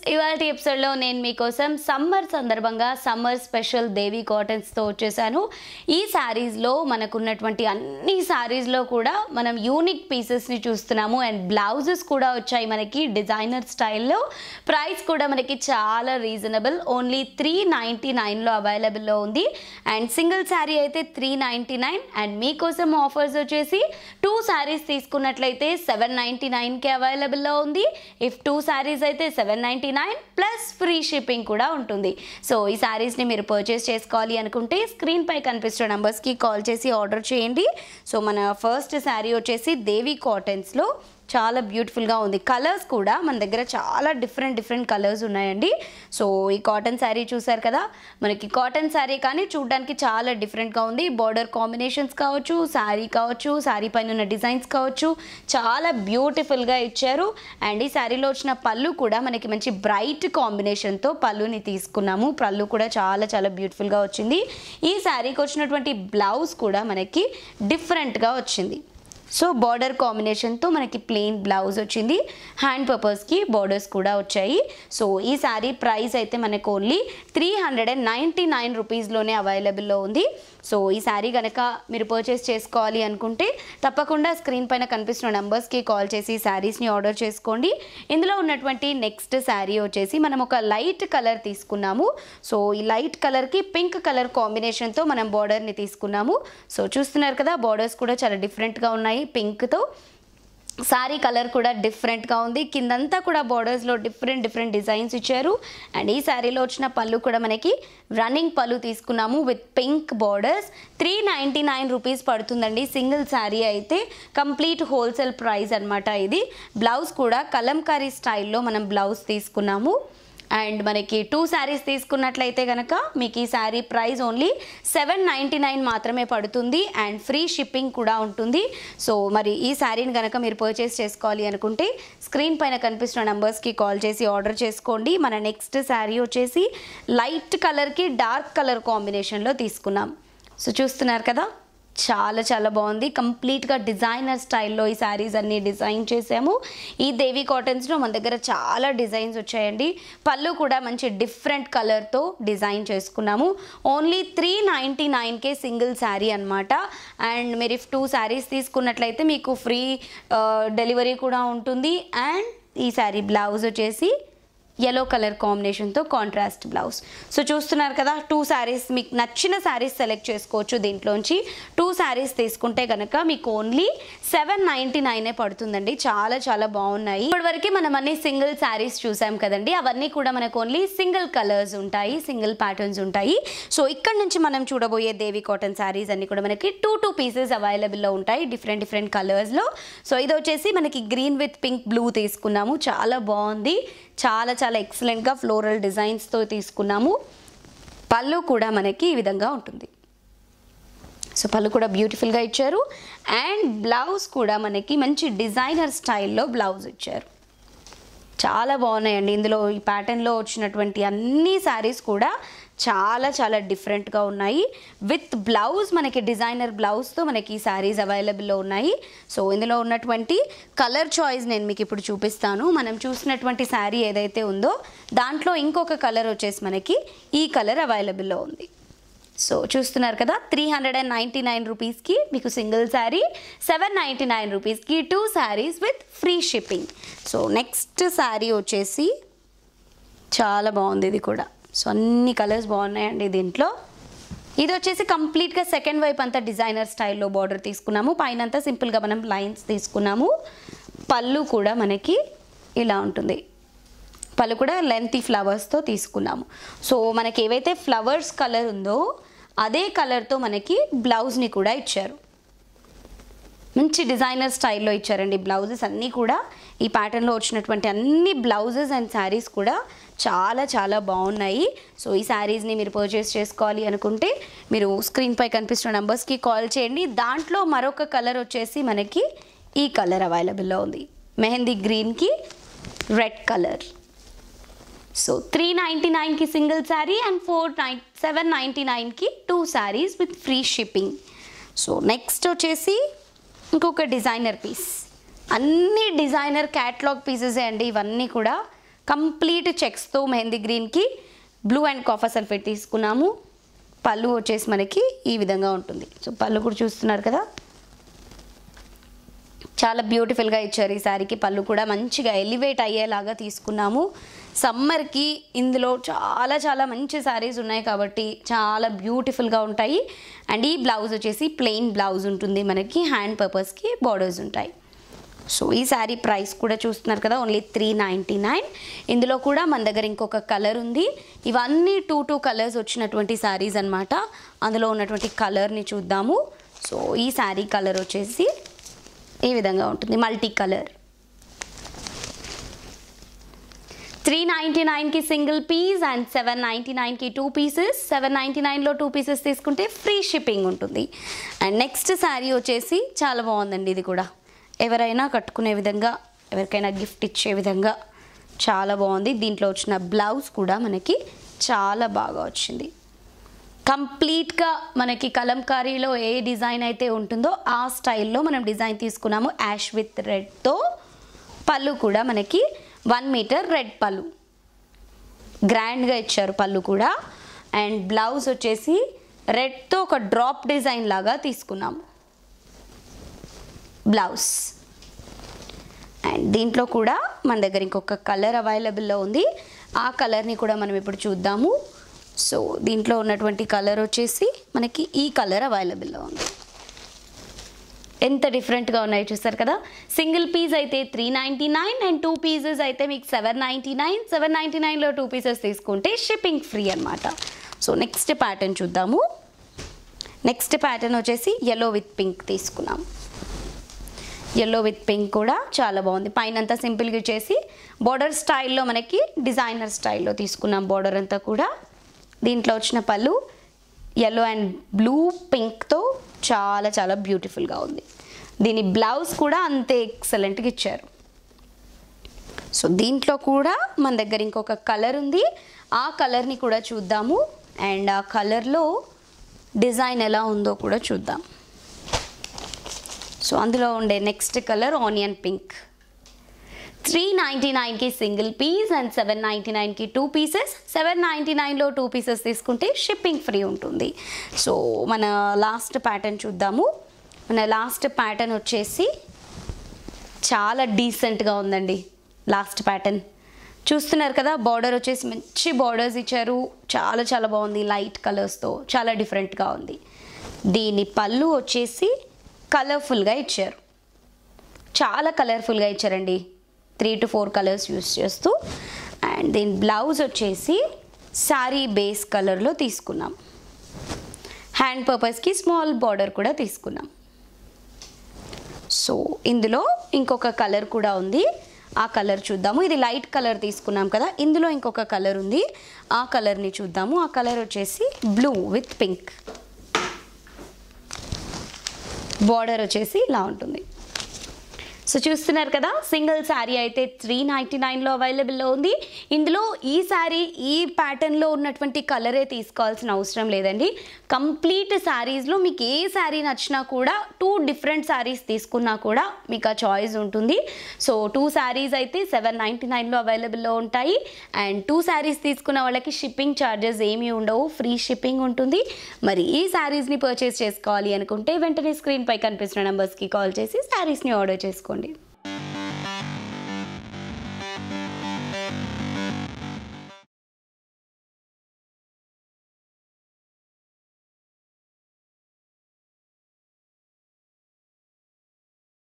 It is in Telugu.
ఇవాళ ఎపిసోడ్లో నేను మీకోసం సమ్మర్ సందర్భంగా సమ్మర్ స్పెషల్ దేవి కాటన్స్తో వచ్చేసాను ఈ శారీస్లో మనకున్నటువంటి అన్ని శారీస్లో కూడా మనం యూనిక్ పీసెస్ని చూస్తున్నాము అండ్ బ్లౌజెస్ కూడా వచ్చాయి మనకి డిజైనర్ స్టైల్లో ప్రైస్ కూడా మనకి చాలా రీజనబుల్ ఓన్లీ త్రీ నైంటీ నైన్లో అవైలబుల్లో ఉంది అండ్ సింగిల్ శారీ అయితే త్రీ నైంటీ నైన్ అండ్ మీకోసం ఆఫర్స్ వచ్చేసి టూ శారీస్ తీసుకున్నట్లయితే సెవెన్ నైంటీ నైన్కి అవైలబుల్లో ఉంది ఇఫ్ టూ శారీస్ అయితే seven ninety nine plus free shipping కూడా ఉంటుంది సో ఈ శారీస్ని మీరు పర్చేస్ చేసుకోవాలి అనుకుంటే స్క్రీన్పై కనిపిస్తున్న నెంబర్స్కి కాల్ చేసి ఆర్డర్ చేయండి సో మన ఫస్ట్ శారీ వచ్చేసి దేవి కాటన్స్లో చాలా బ్యూటిఫుల్గా ఉంది కలర్స్ కూడా మన దగ్గర చాలా డిఫరెంట్ డిఫరెంట్ కలర్స్ ఉన్నాయండి సో ఈ కాటన్ శారీ చూసారు కదా మనకి కాటన్ శారీ కానీ చూడడానికి చాలా డిఫరెంట్గా ఉంది బార్డర్ కాంబినేషన్స్ కావచ్చు శారీ కావచ్చు శారీ పైన ఉన్న డిజైన్స్ కావచ్చు చాలా బ్యూటిఫుల్గా ఇచ్చారు అండ్ ఈ శారీలో వచ్చిన పళ్ళు కూడా మనకి మంచి బ్రైట్ కాంబినేషన్తో పళ్ళుని తీసుకున్నాము పళ్ళు కూడా చాలా చాలా బ్యూటిఫుల్గా వచ్చింది ఈ శారీకి వచ్చినటువంటి బ్లౌజ్ కూడా మనకి డిఫరెంట్గా వచ్చింది సో బార్డర్ కాంబినేషన్తో మనకి ప్లెయిన్ బ్లౌజ్ వచ్చింది హ్యాండ్ పర్పస్కి బార్డర్స్ కూడా వచ్చాయి సో ఈ శారీ ప్రైస్ అయితే మనకు only three hundred and ninety nine రూపీస్లోనే అవైలబుల్లో ఉంది సో ఈ శారీ కనుక మీరు పర్చేస్ చేసుకోవాలి అనుకుంటే తప్పకుండా స్క్రీన్ పైన కనిపిస్తున్న నెంబర్స్కి కాల్ చేసి శారీస్ని ఆర్డర్ చేసుకోండి ఇందులో ఉన్నటువంటి నెక్స్ట్ శారీ వచ్చేసి మనం ఒక లైట్ కలర్ తీసుకున్నాము సో ఈ లైట్ కలర్కి పింక్ కలర్ కాంబినేషన్తో మనం బార్డర్ని తీసుకున్నాము సో చూస్తున్నారు కదా బార్డర్స్ కూడా చాలా డిఫరెంట్గా ఉన్నాయి పింక్తో సారీ కలర్ కూడా డిఫరెంట్గా ఉంది కిందంతా కూడా బార్డర్స్లో డిఫరెంట్ డిఫరెంట్ డిజైన్స్ ఇచ్చారు అండ్ ఈ శారీలో వచ్చిన పళ్ళు కూడా మనకి రన్నింగ్ పళ్ళు తీసుకున్నాము with pink borders three ninety nine rupees పడుతుందండి సింగిల్ శారీ అయితే కంప్లీట్ హోల్సేల్ ప్రైస్ అనమాట ఇది బ్లౌజ్ కూడా కలంకారీ స్టైల్లో మనం బ్లౌజ్ తీసుకున్నాము అండ్ మనకి టూ శారీస్ తీసుకున్నట్లయితే కనుక మీకు ఈ sari price only seven ninety nine మాత్రమే పడుతుంది అండ్ ఫ్రీ షిప్పింగ్ కూడా ఉంటుంది సో మరి ఈ శారీని కనుక మీరు పర్చేస్ చేసుకోవాలి అనుకుంటే స్క్రీన్ పైన కనిపిస్తున్న నెంబర్స్కి కాల్ చేసి ఆర్డర్ చేసుకోండి మన నెక్స్ట్ శారీ వచ్చేసి లైట్ కలర్కి డార్క్ కలర్ కాంబినేషన్లో తీసుకున్నాం సో చూస్తున్నారు కదా చాలా చాలా బాగుంది కంప్లీట్గా డిజైనర్ స్టైల్లో ఈ శారీస్ అన్ని డిజైన్ చేసాము ఈ దేవి కాటన్స్లో మన దగ్గర చాలా డిజైన్స్ వచ్చాయండి పళ్ళు కూడా మంచి డిఫరెంట్ కలర్తో డిజైన్ చేసుకున్నాము ఓన్లీ త్రీ నైంటీ నైన్కే సింగిల్ శారీ అనమాట అండ్ మీరు ఇఫ్ టూ శారీస్ తీసుకున్నట్లయితే మీకు ఫ్రీ డెలివరీ కూడా ఉంటుంది అండ్ ఈ శారీ బ్లౌజ్ వచ్చేసి ఎల్లో కలర్ కాంబినేషన్తో కాంట్రాస్ట్ బ్లౌజ్ సో చూస్తున్నారు కదా టూ శారీస్ మీకు నచ్చిన శారీస్ సెలెక్ట్ చేసుకోవచ్చు దీంట్లోంచి టూ శారీస్ తీసుకుంటే కనుక మీకు ఓన్లీ సెవెన్ నైంటీ నైనే పడుతుందండి చాలా చాలా బాగున్నాయి ఇప్పటివరకు మనం అన్ని సింగిల్ శారీస్ చూసాం కదండి అవన్నీ కూడా మనకు ఓన్లీ సింగిల్ కలర్స్ ఉంటాయి సింగిల్ ప్యాటర్న్స్ ఉంటాయి సో ఇక్కడ నుంచి మనం చూడబోయే దేవి కాటన్ శారీస్ అన్ని కూడా మనకి టూ టూ పీసెస్ అవైలబుల్లో ఉంటాయి డిఫరెంట్ డిఫరెంట్ కలర్స్లో సో ఇది వచ్చేసి మనకి గ్రీన్ విత్ పింక్ బ్లూ తీసుకున్నాము చాలా బాగుంది చాలా చాలా ఎక్సలెంట్గా ఫ్లోరల్ డిజైన్స్తో తీసుకున్నాము పళ్ళు కూడా మనకి ఈ విధంగా ఉంటుంది సో పళ్ళు కూడా బ్యూటిఫుల్గా ఇచ్చారు అండ్ బ్లౌజ్ కూడా మనకి మంచి డిజైనర్ స్టైల్లో బ్లౌజ్ ఇచ్చారు చాలా బాగున్నాయండి ఇందులో ఈ ప్యాటర్న్లో వచ్చినటువంటి అన్ని శారీస్ కూడా చాలా చాలా డిఫరెంట్గా ఉన్నాయి విత్ బ్లౌజ్ మనకి డిజైనర్ బ్లౌజ్తో మనకి ఈ శారీస్ అవైలబుల్లో ఉన్నాయి సో ఇందులో ఉన్నటువంటి కలర్ చాయిస్ నేను మీకు ఇప్పుడు చూపిస్తాను మనం చూసినటువంటి శారీ ఏదైతే ఉందో దాంట్లో ఇంకొక కలర్ వచ్చేసి మనకి ఈ కలర్ అవైలబుల్లో ఉంది సో చూస్తున్నారు కదా three hundred and ninety nine రూపీస్కి మీకు single sari seven ninety nine రూపీస్కి two saris with free shipping so next sari వచ్చేసి చాలా బాగుంది ఇది కూడా సో అన్ని కలర్స్ బాగున్నాయండి దీంట్లో ఇది వచ్చేసి కంప్లీట్గా సెకండ్ వైపు అంతా డిజైనర్ స్టైల్లో బార్డర్ తీసుకున్నాము పైన అంతా సింపుల్గా మనం లైన్స్ తీసుకున్నాము పళ్ళు కూడా మనకి ఇలా ఉంటుంది పళ్ళు కూడా లెంతీ ఫ్లవర్స్తో తీసుకున్నాము సో మనకి ఏవైతే ఫ్లవర్స్ కలర్ ఉందో అదే కలర్తో మనకి బ్లౌజ్ని కూడా ఇచ్చారు మంచి డిజైనర్ స్టైల్లో ఇచ్చారండి బ్లౌజెస్ అన్నీ కూడా ఈ ప్యాటర్న్లో వచ్చినటువంటి అన్ని బ్లౌజెస్ అండ్ శారీస్ కూడా చాలా చాలా బాగున్నాయి సో ఈ శారీస్ని మీరు పర్చేస్ చేసుకోవాలి అనుకుంటే మీరు స్క్రీన్పై కనిపిస్తున్న నెంబర్స్కి కాల్ చేయండి దాంట్లో మరొక కలర్ వచ్చేసి మనకి ఈ కలర్ అవైలబుల్లో ఉంది మెహందీ గ్రీన్కి red colour so three ninety నైన్కి single sari and four nine seven ninety నైన్కి two saris with free shipping so next వచ్చేసి ఇంకొక డిజైనర్ పీస్ అన్ని డిజైనర్ క్యాట్లాగ్ పీసెసే అండి ఇవన్నీ కూడా కంప్లీట్ చెక్స్తో మెహందీ గ్రీన్కి బ్లూ అండ్ కాఫర్ సల్ఫేట్ తీసుకున్నాము పళ్ళు వచ్చేసి మనకి ఈ విధంగా ఉంటుంది సో పళ్ళు కూడా చూస్తున్నారు కదా చాలా బ్యూటిఫుల్గా ఇచ్చారు ఈ శారీకి పళ్ళు కూడా మంచిగా ఎలివేట్ అయ్యేలాగా తీసుకున్నాము సమ్మర్కి ఇందులో చాలా చాలా మంచి శారీస్ ఉన్నాయి కాబట్టి చాలా బ్యూటిఫుల్గా ఉంటాయి అండ్ ఈ బ్లౌజ్ వచ్చేసి ప్లెయిన్ బ్లౌజ్ ఉంటుంది మనకి హ్యాండ్ పర్పస్కి బార్డర్స్ ఉంటాయి సో ఈ శారీ ప్రైస్ కూడా చూస్తున్నారు కదా ఓన్లీ త్రీ నైంటీ నైన్ ఇందులో కూడా మన దగ్గర ఇంకొక కలర్ ఉంది ఇవన్నీ టూ టూ కలర్స్ వచ్చినటువంటి శారీస్ అన్నమాట అందులో ఉన్నటువంటి కలర్ని చూద్దాము సో ఈ శారీ కలర్ వచ్చేసి ఈ విధంగా ఉంటుంది మల్టీ కలర్ త్రీ నైంటీ నైన్కి single piece and seven ninety నైన్కి టూ పీసెస్ సెవెన్ నైంటీ నైన్లో టూ పీసెస్ తీసుకుంటే ఫ్రీ షిప్పింగ్ ఉంటుంది అండ్ నెక్స్ట్ శారీ వచ్చేసి చాలా బాగుందండి ఇది కూడా ఎవరైనా కట్టుకునే విధంగా ఎవరికైనా గిఫ్ట్ ఇచ్చే విధంగా చాలా బాగుంది దీంట్లో వచ్చిన బ్లౌజ్ కూడా మనకి చాలా బాగా వచ్చింది కంప్లీట్గా మనకి కలంకారీలో ఏ డిజైన్ అయితే ఉంటుందో ఆ స్టైల్లో మనం డిజైన్ తీసుకున్నాము యాష్ విత్ రెడ్తో పళ్ళు కూడా మనకి వన్ మీటర్ రెడ్ పళ్ళు గ్రాండ్గా ఇచ్చారు పళ్ళు కూడా అండ్ బ్లౌజ్ వచ్చేసి రెడ్తో ఒక డ్రాప్ డిజైన్ లాగా తీసుకున్నాము బ్లౌజ్ అండ్ దీంట్లో కూడా మన దగ్గర ఇంకొక కలర్ అవైలబుల్లో ఉంది ఆ కలర్ని కూడా మనం ఇప్పుడు చూద్దాము సో దీంట్లో ఉన్నటువంటి కలర్ వచ్చేసి మనకి ఈ కలర్ అవైలబుల్లో ఉంది ఎంత డిఫరెంట్గా ఉన్నాయి చూస్తారు కదా సింగిల్ పీస్ అయితే three ninety nine and two pieces అయితే మీకు seven ninety nine seven ninety నైన్లో టూ పీసెస్ తీసుకుంటే షిప్పింగ్ ఫ్రీ అనమాట సో నెక్స్ట్ ప్యాటర్న్ చూద్దాము నెక్స్ట్ ప్యాటర్న్ వచ్చేసి ఎల్లో విత్ పింక్ తీసుకున్నాం ఎల్లో విత్ పింక్ కూడా చాలా బాగుంది పైన అంతా సింపుల్గా ఇచ్చేసి బోర్డర్ స్టైల్లో మనకి డిజైనర్ స్టైల్లో తీసుకున్నాం బోర్డర్ అంతా కూడా దీంట్లో వచ్చిన పళ్ళు ఎల్లో అండ్ బ్లూ పింక్తో చాలా చాలా బ్యూటిఫుల్గా ఉంది దీని బ్లౌజ్ కూడా అంతే ఎక్సలెంట్గా ఇచ్చారు సో దీంట్లో కూడా మన దగ్గర ఇంకొక కలర్ ఉంది ఆ కలర్ని కూడా చూద్దాము అండ్ ఆ కలర్లో డిజైన్ ఎలా ఉందో కూడా చూద్దాం సో అందులో ఉండే next colour onion pink three ninety నైన్కి single piece and seven ninety నైన్కి టూ పీసెస్ సెవెన్ నైంటీ నైన్లో టూ పీసెస్ తీసుకుంటే షిప్పింగ్ ఫ్రీ ఉంటుంది సో మన లాస్ట్ ప్యాటర్న్ చూద్దాము మన లాస్ట్ ప్యాటర్న్ వచ్చేసి చాలా డీసెంట్గా ఉందండి లాస్ట్ ప్యాటర్న్ చూస్తున్నారు కదా బార్డర్ వచ్చేసి మంచి బార్డర్స్ ఇచ్చారు చాలా చాలా బాగుంది లైట్ కలర్స్తో చాలా డిఫరెంట్గా ఉంది దీని పళ్ళు వచ్చేసి కలర్ఫుల్గా ఇచ్చారు చాలా కలర్ఫుల్గా ఇచ్చారండి three to four colours use చేస్తూ అండ్ దీని బ్లౌజ్ వచ్చేసి శారీ బేస్ కలర్లో తీసుకున్నాం హ్యాండ్ పర్పస్కి స్మాల్ బార్డర్ కూడా తీసుకున్నాం సో ఇందులో ఇంకొక కలర్ కూడా ఉంది ఆ కలర్ చూద్దాము ఇది లైట్ కలర్ తీసుకున్నాం కదా ఇందులో ఇంకొక కలర్ ఉంది ఆ కలర్ని చూద్దాము ఆ కలర్ వచ్చేసి బ్లూ విత్ పింక్ బార్డర్ వచ్చేసి ఇలా ఉంటుంది సో చూస్తున్నారు కదా సింగిల్ శారీ అయితే త్రీ నైంటీ నైన్లో అవైలబుల్లో ఉంది ఇందులో ఈ శారీ ఈ ప్యాటర్న్లో ఉన్నటువంటి కలరే తీసుకోవాల్సిన అవసరం లేదండి కంప్లీట్ శారీస్లో మీకు ఏ శారీ నచ్చినా కూడా టూ డిఫరెంట్ శారీస్ తీసుకున్నా కూడా మీకు ఆ చాయిస్ ఉంటుంది సో టూ శారీస్ అయితే సెవెన్ నైంటీ నైన్లో అవైలబుల్లో ఉంటాయి అండ్ టూ శారీస్ తీసుకున్న వాళ్ళకి షిప్పింగ్ ఛార్జెస్ ఏమీ ఉండవు ఫ్రీ షిప్పింగ్ ఉంటుంది మరి ఈ శారీస్ని పర్చేస్ చేసుకోవాలి అనుకుంటే వెంటనే స్క్రీన్పై కనిపిస్తున్న నెంబర్స్కి కాల్ చేసి శారీస్ని ఆర్డర్ చేసుకోండి